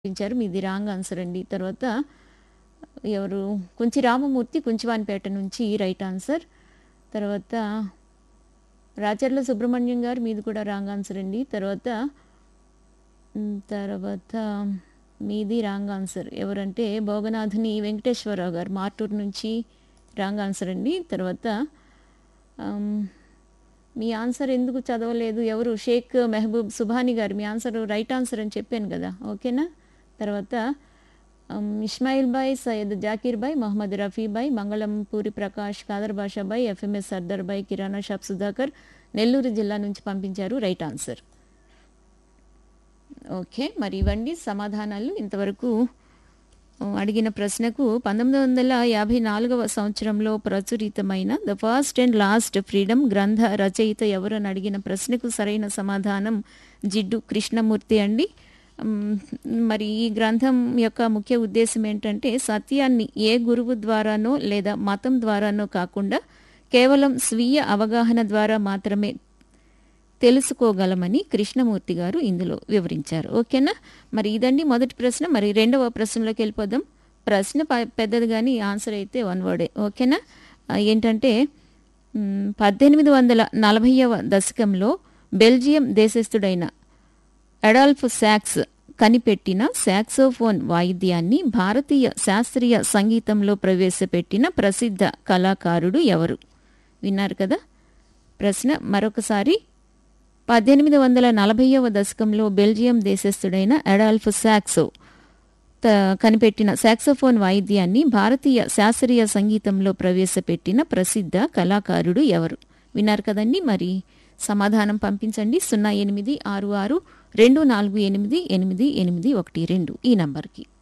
ఇచ్చారు మీది wrong answer అండి తర్వాత ఎవరు కొంచి రామమూర్తి కుంచివానిపేట నుంచి రైట్ ఆన్సర్ తర్వాత రాచర్ల సుబ్రహ్మణ్యం గారు మీది కూడా రాంగ్ ఆన్సర్ అండి తర్వాత మ్, తర్వాత మీది రాంగ్ ఆన్సర్ ఎవరంటే భోగనాథుని వెంకటేశ్వరరావు గారు మార్టూరు నుంచి రాంగ్ ఆన్సర్ అండి తర్వాత ఆమ్, మీ ఆన్సర్ ఎందుకు చదవలేదు ఎవరు షేక్ మెహబూబ్ సుభాని గారు మీ ఆన్సర్ రైట్ ఆన్సర్ అని చెప్పాను కదా ఓకేనా తర్వాత ఆమ్, ఇస్మాయిల్ బాయ్ సయ్యద్ జాకీర్ బాయ్ మొహమ్మద్ రఫీ బాయ్ మంగళం పూరి ప్రకాష్ కాదర్ బాషా బాయ్ ఎఫ్ఎంఎస్ సర్దార్ బాయ్ కిరాణా షాప్ సుధాకర్ నెల్లూరు జిల్లా నుంచి పంపించారు రైట్ ఆన్సర్ ఓకే మరి ఇవ్వండి సమాధానాలు ఇంతవరకు ఆ, అడిగిన ప్రశ్నకు పంతొమ్మిది వందల యాభై నాలుగవ సంవత్సరంలో ప్రచురితమైన the first and last freedom గ్రంథ రచయిత ఎవరు అని అడిగిన ప్రశ్నకు సరైన సమాధానం జిడ్డు కృష్ణమూర్తి అండి మ్, మరి ఈ గ్రంథం యొక్క ముఖ్య ఉద్దేశం ఏంటంటే సత్యాన్ని ఏ గురువు ద్వారానో లేదా మతం ద్వారానో కాకుండా కేవలం స్వీయ అవగాహన ద్వారా మాత్రమే తెలుసుకోగలమని కృష్ణమూర్తి గారు ఇందులో వివరించారు ఓకేనా మరి ఇదండి మొదటి ప్రశ్న మరి రెండవ ప్రశ్నలోకి వెళ్ళిపోదాం ప్రశ్న ప- పెద్దది కానీ ఆన్సర్ అయితే వన్ వర్డే ఓకేనా ఆ, ఏంటంటే మ్, పద్దెనిమిది వందల నలభైవ దశకంలో బెల్జియం దేశస్థుడైన అడాల్ఫ్ శాక్స్ కనిపెట్టిన సాక్సోఫోన్ వాయిద్యాన్ని భారతీయ శాస్త్రీయ సంగీతంలో ప్రవేశపెట్టిన ప్రసిద్ధ కళాకారుడు ఎవరు విన్నారు కదా ప్రశ్న మరొకసారి పద్దెనిమిది వందల నలభైవ దశకంలో బెల్జియం దేశస్థుడైన అడాల్ఫ్ సాక్సో త- కనిపెట్టిన సాక్సోఫోన్ వాయిద్యాన్ని భారతీయ శాస్త్రీయ సంగీతంలో ప్రవేశపెట్టిన ప్రసిద్ధ కళాకారుడు ఎవరు విన్నారు కదండి మరి సమాధానం పంపించండి సున్నా ఎనిమిది ఆరు ఆరు రెండు నాలుగు ఎనిమిది ఎనిమిది ఎనిమిది ఒకటి రెండు ఈ నంబర్కి